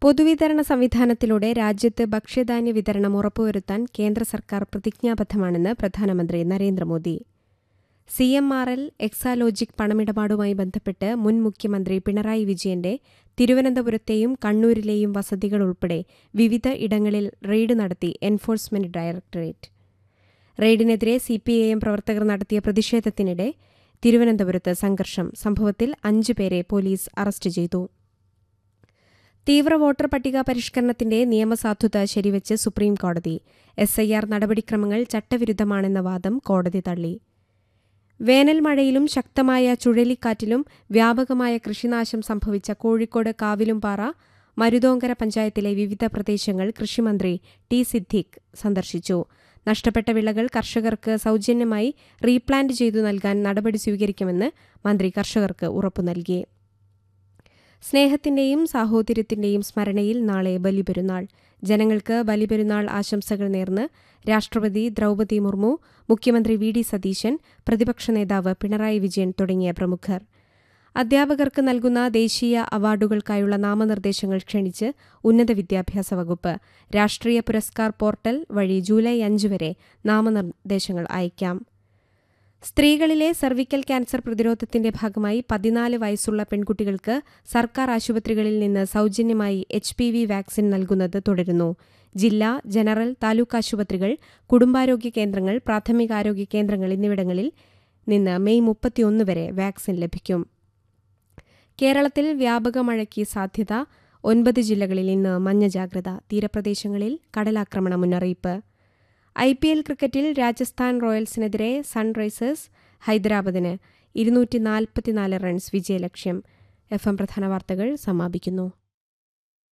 പൊതുവിതരണ സംവിധാനത്തിലൂടെ രാജ്യത്ത് ഭക്ഷ്യധാന്യ വിതരണം ഉറപ്പുവരുത്താൻ കേന്ദ്ര സർക്കാർ പ്രതിജ്ഞാബദ്ധമാണെന്ന് പ്രധാനമന്ത്രി Narendra Modi C M R L Exalogic പണമിടപാടുമായി ബന്ധപ്പെട്ട് മുൻ മുഖ്യമന്ത്രി പിണറായി വിജയന്റെ തിരുവനന്തപുരത്തെയും കണ്ണൂരിലെയും വസതികൾ ഉൾപ്പെടെ വിവിധ ഇടങ്ങളിൽ റെയ്ഡ് നടത്തി എൻഫോഴ്സ്മെന്റ് ഡയറക്ടറേറ്റ് റെയ്ഡിനെതിരെ സി പി ഐ എം പ്രവർത്തകർ നടത്തിയ പ്രതിഷേധത്തിനിടെ തിരുവനന്തപുരത്ത് സംഘർഷം സംഭവത്തിൽ അഞ്ചുപേരെ പോലീസ് അറസ്റ്റ് ചെയ്തു തീവ്ര വോട്ടർ പട്ടിക പരിഷ്കരണത്തിന്റെ നിയമസാധുത ശരിവച്ച് സുപ്രീം കോടതി എസ് ഐ ആർ നടപടിക്രമങ്ങൾ ചട്ടവിരുദ്ധമാണെന്ന വാദം കോടതി തള്ളി വേനൽ മഴയിലും ശക്തമായ ചുഴലിക്കാറ്റിലും വ്യാപകമായ കൃഷിനാശം സംഭവിച്ച കോഴിക്കോട് കാവിലുംപാറ മരുതോങ്കര പഞ്ചായത്തിലെ വിവിധ പ്രദേശങ്ങൾ കൃഷിമന്ത്രി ടി സിദ്ദീഖ് സന്ദർശിച്ചു നഷ്ടപ്പെട്ട വിളകൾ കർഷകർക്ക് സൗജന്യമായി റീപ്ലാന്റ് ചെയ്തു നൽകാൻ നടപടി സ്വീകരിക്കുമെന്ന് മന്ത്രി കർഷകർക്ക് ഉറപ്പു നൽകി സ്നേഹത്തിന്റെയും സാഹോദര്യത്തിന്റെയും സ്മരണയിൽ നാളെ ബലിപെരുന്നാൾ ജനങ്ങൾക്ക് ബലിപെരുന്നാൾ ആശംസകൾ നേർന്ന് രാഷ്ട്രപതി ദ്രൗപദി മുർമു മുഖ്യമന്ത്രി വി ഡി സതീശൻ പ്രതിപക്ഷ നേതാവ് പിണറായി വിജയൻ തുടങ്ങിയ പ്രമുഖർ അധ്യാപകർക്ക് നൽകുന്ന ദേശീയ അവാർഡുകൾക്കായുള്ള നാമനിർദ്ദേശങ്ങൾ ക്ഷണിച്ച് ഉന്നത വിദ്യാഭ്യാസ വകുപ്പ് രാഷ്ട്രീയ പുരസ്കാർ പോർട്ടൽ വഴി ജൂലൈ അഞ്ച് വരെ നാമനിർദ്ദേശങ്ങൾ അയക്കാം സ്ത്രീകളിലെ സർവിക്കൽ ക്യാൻസർ പ്രതിരോധത്തിന്റെ ഭാഗമായി പതിനാല് വയസ്സുള്ള പെൺകുട്ടികൾക്ക് സർക്കാർ ആശുപത്രികളിൽ നിന്ന് സൗജന്യമായി എച്ച് പി വി വാക്സിൻ നൽകുന്നത് തുടരുന്നു ജില്ലാ ജനറൽ താലൂക്ക് ആശുപത്രികൾ കുടുംബാരോഗ്യ കേന്ദ്രങ്ങൾ പ്രാഥമികാരോഗ്യ കേന്ദ്രങ്ങൾ എന്നിവിടങ്ങളിൽ നിന്ന് മെയ് മുപ്പത്തിയൊന്ന് വരെ വാക്സിൻ ലഭിക്കും കേരളത്തിൽ വ്യാപക മഴയ്ക്ക് സാധ്യത ഒൻപത് ജില്ലകളിൽ ഇന്ന് മഞ്ഞ ജാഗ്രത തീരപ്രദേശങ്ങളിൽ കടലാക്രമണ മുന്നറിയിപ്പ് ഐ പി എൽ ക്രിക്കറ്റിൽ രാജസ്ഥാൻ റോയൽസിനെതിരെ സൺറൈസേഴ്സ് ഹൈദരാബാദിന് ഇരുന്നൂറ്റി നാൽപ്പത്തിനാല് റൺസ് വിജയലക്ഷ്യം എഫ് എം പ്രധാന വാർത്തകൾ സമാപിക്കുന്നു